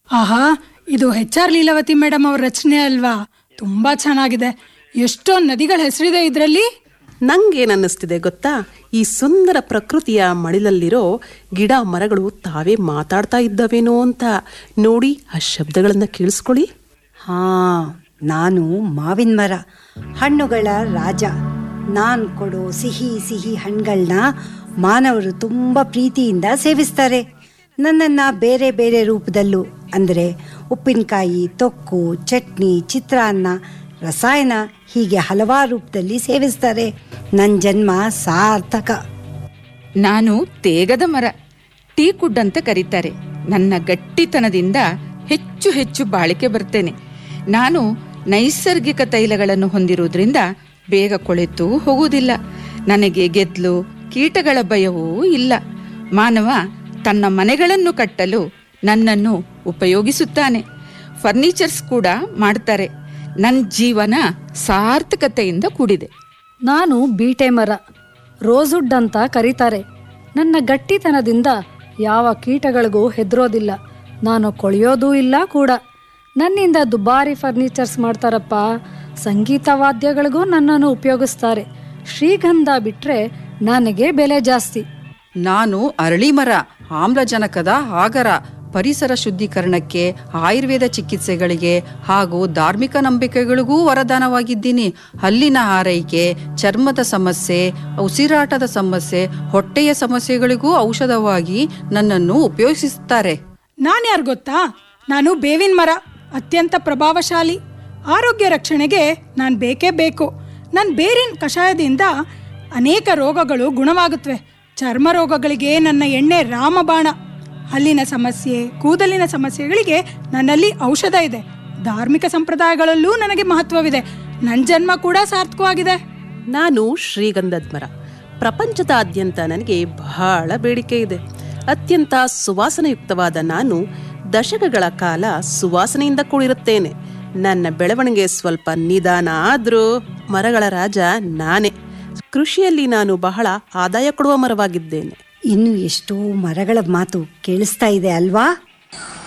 ಆಹಾ ಇದು H R Leelavathi madam ಅವ್ರ ರಚನೆ ಅಲ್ವಾ ತುಂಬಾ ಚೆನ್ನಾಗಿದೆ ಎಷ್ಟೊಂದು ನದಿಗಳ ಹೆಸರಿದೆ ಇದರಲ್ಲಿ ನಂಗೇನನ್ನಿಸ್ತಿದೆ ಗೊತ್ತಾ ಈ ಸುಂದರ ಪ್ರಕೃತಿಯ ಮಡಿಲಲ್ಲಿರೋ ಗಿಡ ಮರಗಳು ತಾವೇ ಮಾತಾಡ್ತಾ ಇದ್ದವೇನೋ ಅಂತ ನೋಡಿ ಆ ಶಬ್ದಗಳನ್ನ ಕೇಳಿಸ್ಕೊಳ್ಳಿ ಹಾ ನಾನು ಮಾವಿನ ಮರ ಹಣ್ಣುಗಳ ರಾಜ ನಾನು ಕೊಡೋ ಸಿಹಿ ಸಿಹಿ ಹಣ್ಣುಗಳನ್ನ ಮಾನವರು ತುಂಬ ಪ್ರೀತಿಯಿಂದ ಸೇವಿಸ್ತಾರೆ ನನ್ನನ್ನು ಬೇರೆ ಬೇರೆ ರೂಪದಲ್ಲೂ ಅಂದರೆ ಉಪ್ಪಿನಕಾಯಿ ತೊಕ್ಕು ಚಟ್ನಿ ಚಿತ್ರಾನ್ನ ರಸಾಯನ ಹೀಗೆ ಹಲವಾರು ರೂಪದಲ್ಲಿ ಸೇವಿಸ್ತಾರೆ ನನ್ನ ಜನ್ಮ ಸಾರ್ಥಕ ನಾನು ತೇಗದ ಮರ ಟೀ ಕುಡ್ ಅಂತ ಕರೀತಾರೆ ನನ್ನ ಗಟ್ಟಿತನದಿಂದ ಹೆಚ್ಚು ಹೆಚ್ಚು ಬಾಳಿಕೆ ಬರ್ತೇನೆ ನಾನು ನೈಸರ್ಗಿಕ ತೈಲಗಳನ್ನು ಹೊಂದಿರುವುದರಿಂದ ಬೇಗ ಕೊಳೆತು ಹೋಗುವುದಿಲ್ಲ ನನಗೆ ಗೆದ್ಲು ಕೀಟಗಳ ಭಯವೂ ಇಲ್ಲ ಮಾನವ ತನ್ನ ಮನೆಗಳನ್ನು ಕಟ್ಟಲು ನನ್ನನ್ನು ಉಪಯೋಗಿಸುತ್ತಾನೆ ಫರ್ನಿಚರ್ಸ್ ಕೂಡ ಮಾಡ್ತಾರೆ ನನ್ನ ಜೀವನ ಸಾರ್ಥಕತೆಯಿಂದ ಕೂಡಿದೆ ನಾನು ಬೀಟೆ ಮರ ರೋಸುಡ್ ಅಂತ ಕರೀತಾರೆ ನನ್ನ ಗಟ್ಟಿತನದಿಂದ ಯಾವ ಕೀಟಗಳಿಗೂ ಹೆದರೋದಿಲ್ಲ ನಾನು ಕೊಳೆಯೋದೂ ಇಲ್ಲ ಕೂಡ ನನ್ನಿಂದ ದುಬಾರಿ ಫರ್ನಿಚರ್ಸ್ ಮಾಡ್ತಾರಪ್ಪ ಸಂಗೀತ ವಾದ್ಯಗಳಿಗೂ ನನ್ನನ್ನು ಉಪಯೋಗಿಸ್ತಾರೆ ಶ್ರೀಗಂಧ ಬಿಟ್ರೆ ನನಗೆ ಬೆಲೆ ಜಾಸ್ತಿ ನಾನು ಅರಳಿ ಮರ ಆಮ್ಲಜನಕದ ಆಗರ ಪರಿಸರ ಶುದ್ಧೀಕರಣಕ್ಕೆ ಆಯುರ್ವೇದ ಚಿಕಿತ್ಸೆಗಳಿಗೆ ಹಾಗೂ ಧಾರ್ಮಿಕ ನಂಬಿಕೆಗಳಿಗೂ ವರದಾನವಾಗಿದ್ದೀನಿ ಹಲ್ಲಿನ ಆರೈಕೆ ಚರ್ಮದ ಸಮಸ್ಯೆ ಉಸಿರಾಟದ ಸಮಸ್ಯೆ ಹೊಟ್ಟೆಯ ಸಮಸ್ಯೆಗಳಿಗೂ ಔಷಧವಾಗಿ ನನ್ನನ್ನು ಉಪಯೋಗಿಸುತ್ತಾರೆ ನಾನ್ಯಾರು ಗೊತ್ತಾ ನಾನು ಬೇವಿನ ಮರ ಅತ್ಯಂತ ಪ್ರಭಾವಶಾಲಿ ಆರೋಗ್ಯ ರಕ್ಷಣೆಗೆ ನಾನು ಬೇಕೇ ಬೇಕು ನನ್ನ ಬೇರಿನ ಕಷಾಯದಿಂದ ಅನೇಕ ರೋಗಗಳು ಗುಣವಾಗುತ್ತವೆ ಚರ್ಮ ರೋಗಗಳಿಗೆ ನನ್ನ ಎಣ್ಣೆ ರಾಮಬಾಣ ಹಲ್ಲಿನ ಸಮಸ್ಯೆ ಕೂದಲಿನ ಸಮಸ್ಯೆಗಳಿಗೆ ನನ್ನಲ್ಲಿ ಔಷಧ ಇದೆ ಧಾರ್ಮಿಕ ಸಂಪ್ರದಾಯಗಳಲ್ಲೂ ನನಗೆ ಮಹತ್ವವಿದೆ ನನ್ನ ಜನ್ಮ ಕೂಡ ಸಾರ್ಥಕವಾಗಿದೆ ನಾನು ಶ್ರೀಗಂಧದ ಮರ ಪ್ರಪಂಚದಾದ್ಯಂತ ನನಗೆ ಬಹಳ ಬೇಡಿಕೆ ಇದೆ ಅತ್ಯಂತ ಸುವಾಸನೆಯುಕ್ತವಾದ ನಾನು ದಶಕಗಳ ಕಾಲ ಸುವಾಸನೆಯಿಂದ ಕೂಡಿರುತ್ತೇನೆ ನನ್ನ ಬೆಳವಣಿಗೆ ಸ್ವಲ್ಪ ನಿಧಾನ ಆದರೂ ಮರಗಳ ರಾಜ ನಾನೇ ಕೃಷಿಯಲ್ಲಿ ನಾನು ಬಹಳ ಆದಾಯ ಕೊಡುವ ಮರವಾಗಿದ್ದೇನೆ ಇನ್ನು ಎಷ್ಟೋ ಮರಗಳ ಮಾತು ಕೇಳಿಸ್ತಾ ಇದೆ ಅಲ್ವಾ